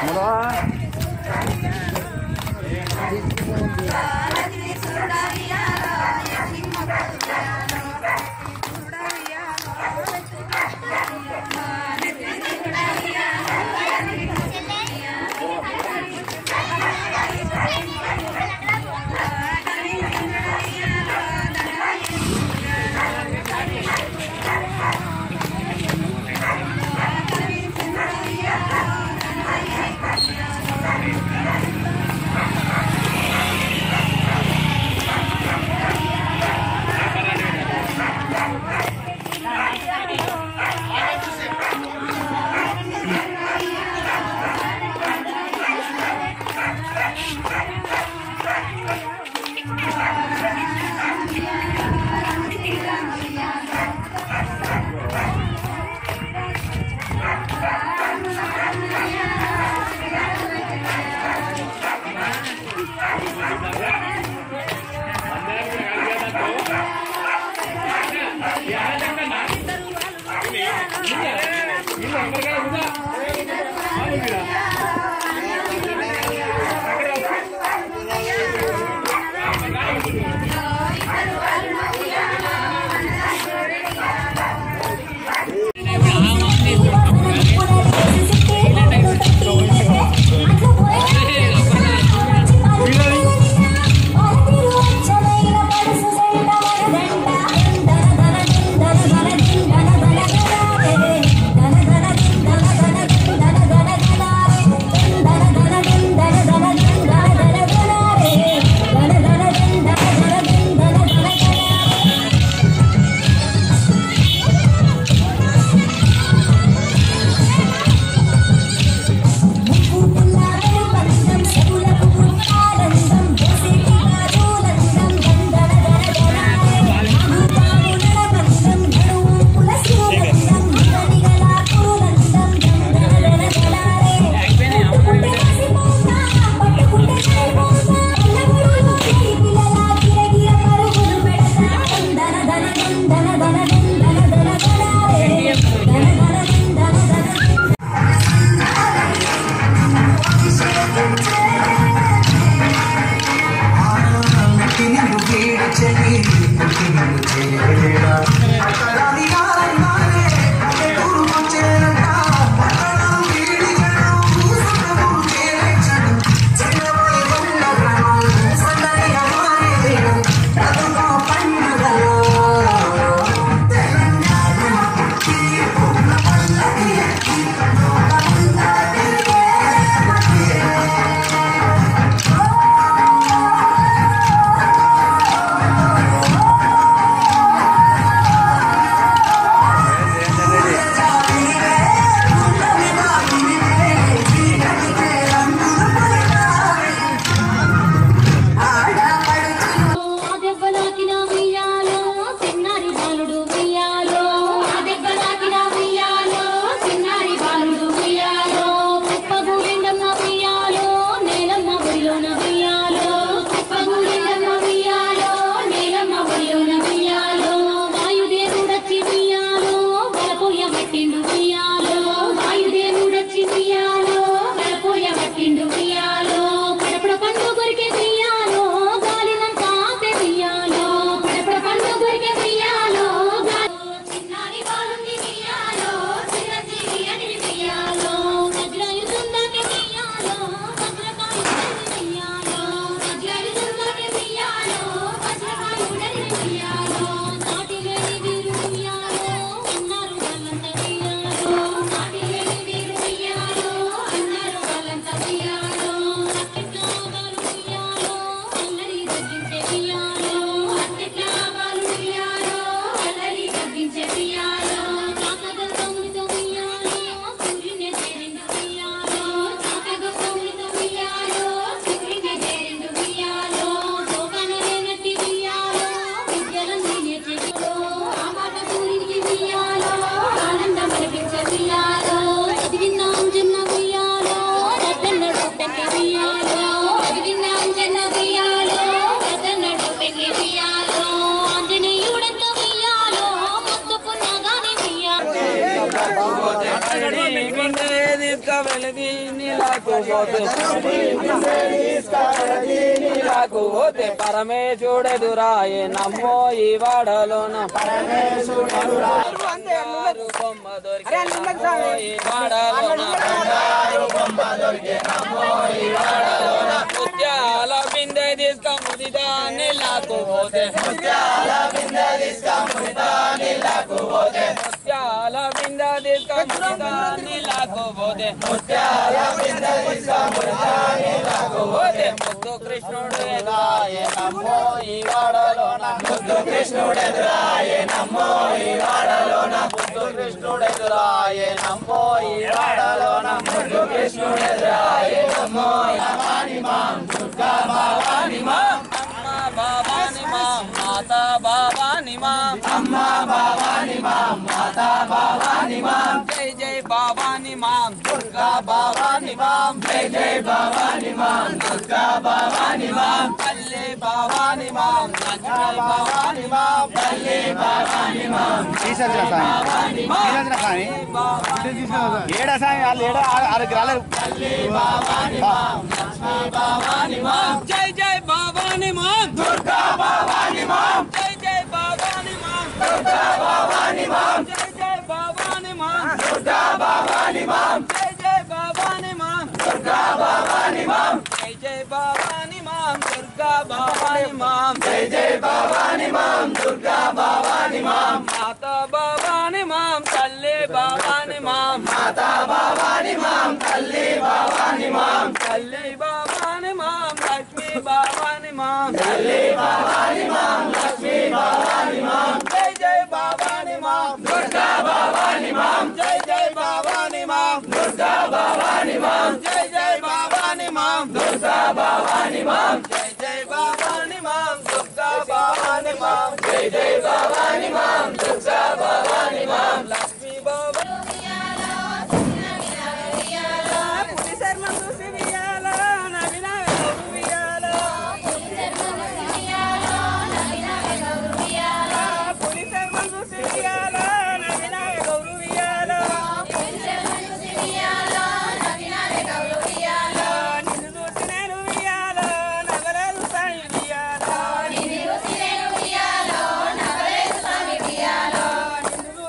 దెబ్బలాకిన ఉయ్యాలో చిన్నారి బాలుడు ఉయ్యాలో దెబ్బలాకిన ఉయ్యాలో చిన్నారి బాలుడు ఉయ్యాలో కుప్పగూడెండమ్మ ఉయ్యాలో నేలమ్మ బొయ్యోన ఉయ్యాలో కుప్పగూడెండమ్మ ఉయ్యాలో నేలమ్మ బొయ్యోన ఉయ్యాలో వాయుదేవుడచ్చి ఉయ్యాలో వలపోయ పట్టిండు ఉయ్యాలో వాయుదేవుడచ్చి ఉయ్యాలో వలపోయ పట్టిండు ఉయ్యాలో పడపడ పండు కొరికే ఉయ్యాలో గాలినంత ఆపే ఉయ్యాలో పడపడ పండు కొరికే ఉయ్యాలో చిన్నారి బాలుని ఉయ్యాలో చిరంజీవి అని ఉయ్యాలో వజ్రాయుధందాకే ఉయ్యాలో వజ్రకాయుడని ఉయ్యాలో వజ్రాయుధందాకే ఉయ్యాలో వజ్రకాయుడని ఉయ్యాలో నాటి లేని వీరు ఉయ్యాలో అన్నారు వాళ్ళంత ఉయ్యాలో నాటి లేని వీరు ఉయ్యాలో అన్నారు వాళ్ళంత ఉయ్యాలో అక్కిట్లా వాళ్ళు ఉయ్యాలో అల్లరి తగ్గించే ఉయ్యాలో అక్కిట్లా వాళ్ళు ఉయ్యాలో అల్లరి తగ్గించే ఉయ్యాలో కాకగౌతమునితో ఉయ్యాలో సూర్యుని చేరిండు ఉయ్యాలో కాకగౌతమునితో ఉయ్యాలో సూర్యుని చేరిండు ఉయ్యాలో శోకన లేనట్టి ఉయ్యాలో విద్యలన్నీ నేర్చేలో ఆ మాట సూర్యునికి ఉయ్యాలో ఆనందం అనిపించే ఉయ్యాలో చదివిందాం చిన్న ఉయ్యాలో రద్దన్నడు పెట్టి ఉయ్యాలో చదివిందాం చిన్న ఉయ్యాలో రద్దన్నడు పెట్టి ఉయ్యాలో ఆంజనేయుడంత ఉయ్యాలో మొత్తుకున్నా గాని ఉయ్యాలో తీసుకవెళది నీలాకు పోతే నీలాకు పోతే పరమేశుడెదురాయే నమ్మో ఈ వాడలోన బంగారు బొమ్మ దొరికే నమ్మో ఈ వాడలోన ముత్యాల బిందె తీసుక ముదిదా నీలాకు పోతే ముత్యాల బిందె తీసుక ముదిదా నీలాకు పోతే ముత్యాల బిందె తీసుక ముదిదా నీలాకు పోతే ముత్యాల బిందె తీసుక ముదిదా నీలాకు పోతే ముద్దు కృష్ణుడు ఎదురాయే నమ్మో ఈ వాడలోన ముద్దు కృష్ణుడు ఎదురాయే నమ్మో ఈ వాడలోన ముద్దు కృష్ణుడు ఎదురాయే నమ్మో ఈ వాడలోన ముద్దు కృష్ణుడు ఎదురాయే నమ్మో భవాని మాం దుర్గా భవాని మాం అమ్మ భవాని మాం మాత భవాని మాం అమ్మ భవాని మాం మాత భవాని మాం జై జై భవాని మాం దుర్గా భవాని మాం జై జై భవాని మాం దుర్గా భవాని మాం తల్లి భవాని మాం లక్ష్మీ భవాని మాం తల్లి భవాని మాం తీసేసిన స్వామి తీసేసిన స్వామి ఏడా స్వామి వాళ్ళు ఏడా ఆరు రాలేరు భవాని మాం జై జై భవాని మాం దుర్గా భవాని మాం జై జై భవాని మాం దుర్గా భవాని మాం జై జై భవాని మాం దుర్గా భవాని మాం జై జై భవాని మాం దుర్గా భవాని మాం జై జై భవాని మాం దుర్గా భవాని మాం జై జై భవాని మాం దుర్గా భవాని మాం మాత భవాని మాం తల్లి భవాని మాం మాత భవాని మాం తల్లి భవాని మాం తల్లి భవాని మాం లక్ష్మీ భవాని మాం తల్లి భవాని మాం లక్ష్మీ భవాని మాం జై జై భవాని మాం దుర్గా భవాని మాం జై జై భవాని మాం దుర్గా భవాని మాం జై జై భవాని మాం దుర్గా భవాని మాం జై జై భవాని మాం దుర్గా భవాని మాం జై జై భవాని మాం దుర్గా భవాని మాం లక్ష్మీ భవాని ఉయ్యాలో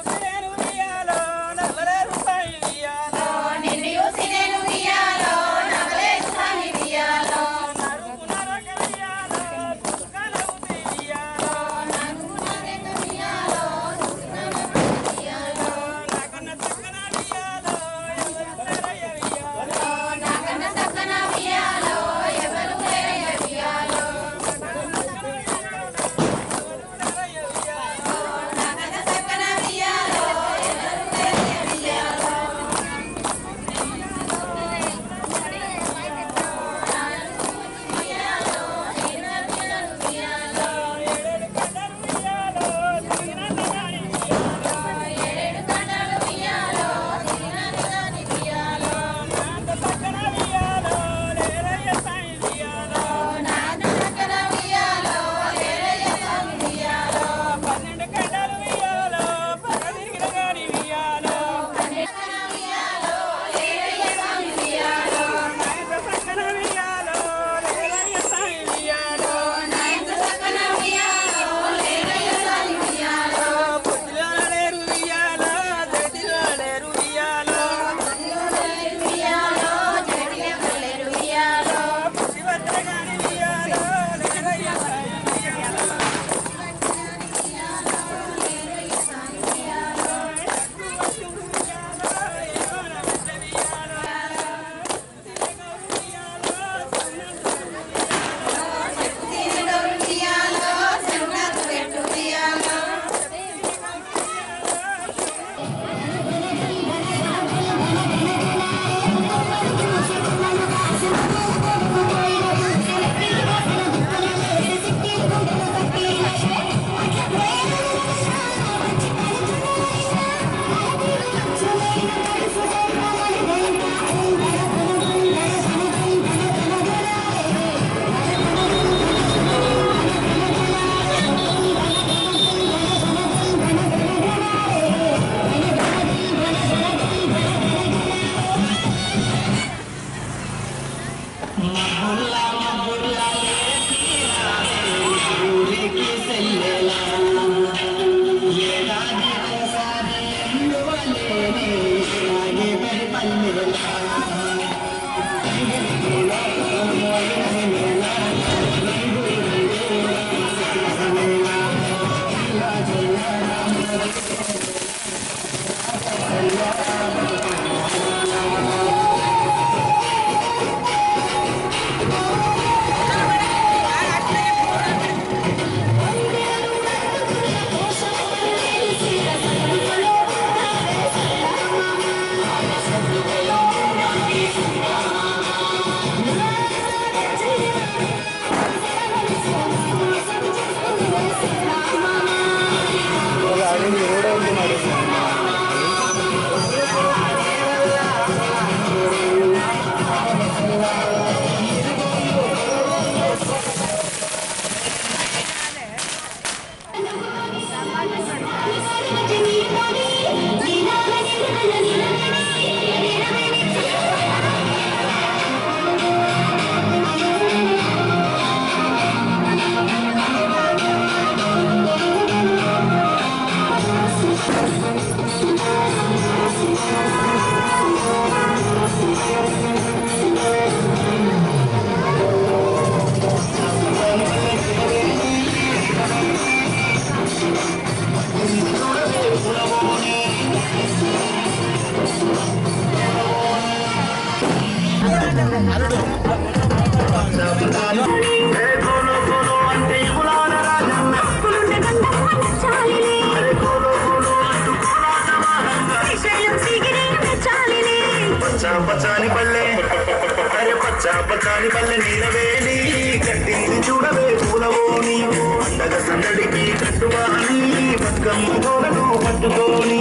పచ్చా పచ్చాని పల్లె అరే పచ్చా పచ్చాని పల్లె నీలవేలి కట్టింది చూడవే పూలవోని పండగ సందడికి కట్టుబాని బతుకమ్మ గోడను పట్టుకోని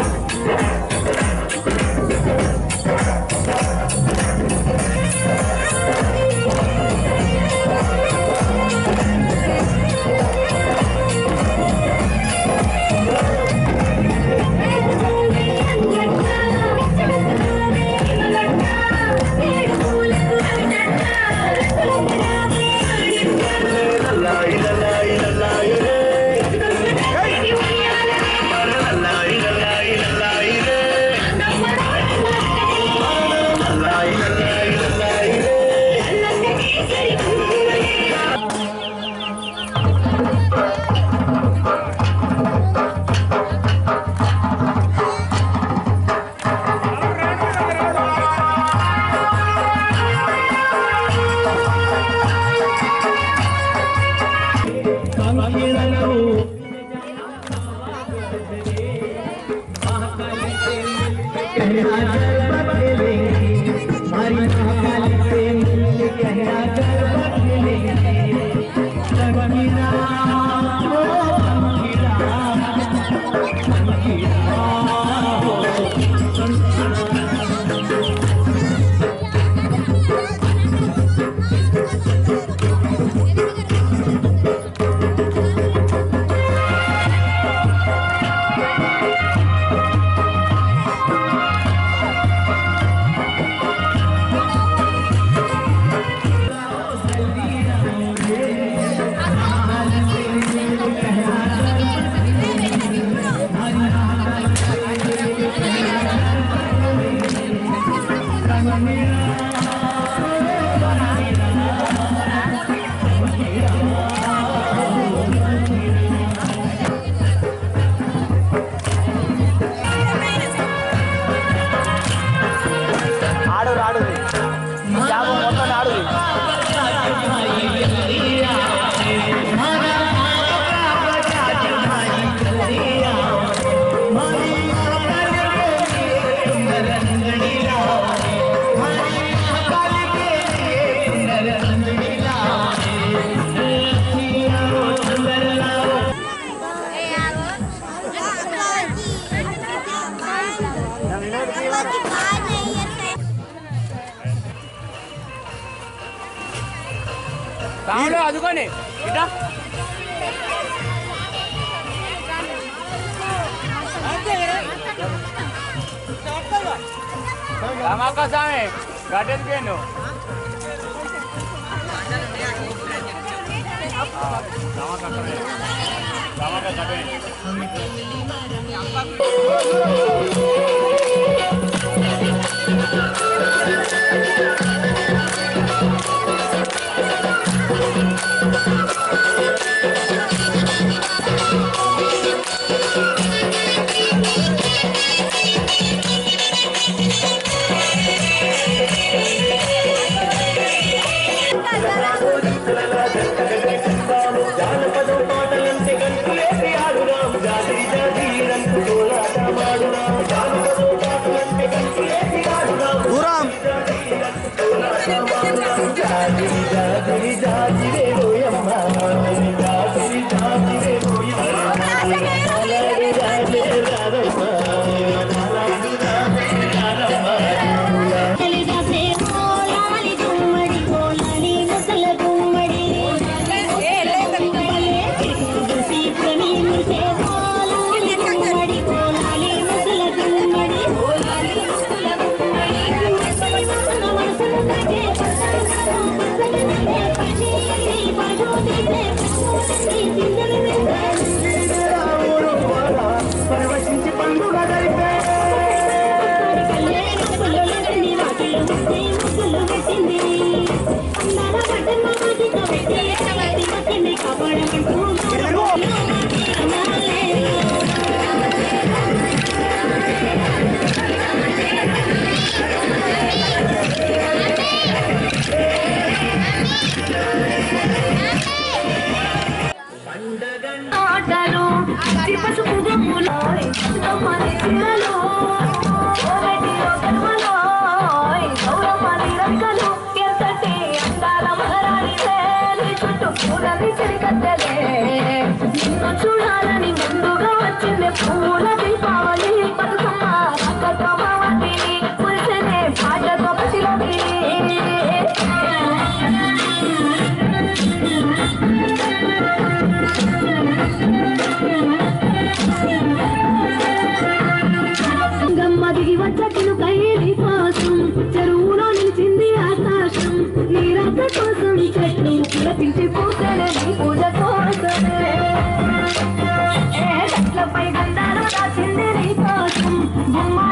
లల్లాయి లల్లాయి లల్లాయి రే లల్లాయి లల్లాయి లల్లాయి రే లల్లాయి లల్లాయి లల్లాయి రే ఆడు రాడు యాభై మొత్తం ఆడు రాముడు అదుకోండి ఇట్లా రామక్క స్వామి గట్టెత్తుకోండు రామక్క గట్టండి Thank చూడాలని ముందుగా వచ్చింది పూల దీపావళి బతుకమ్మ రాకతో భవంతిని పులిసెనే పాటతో పసిలోకి గమ్మ దిగి వచ్చటిను కైది కోసం చెరువులో నిలిచింది ఆకాశం నీరాక కోసం చెట్లు పులపించి పూసలే నీ పూజ కోసమే ఏ చెట్లపై గంధాలు దాచింది నీ కోసం బొమ్మ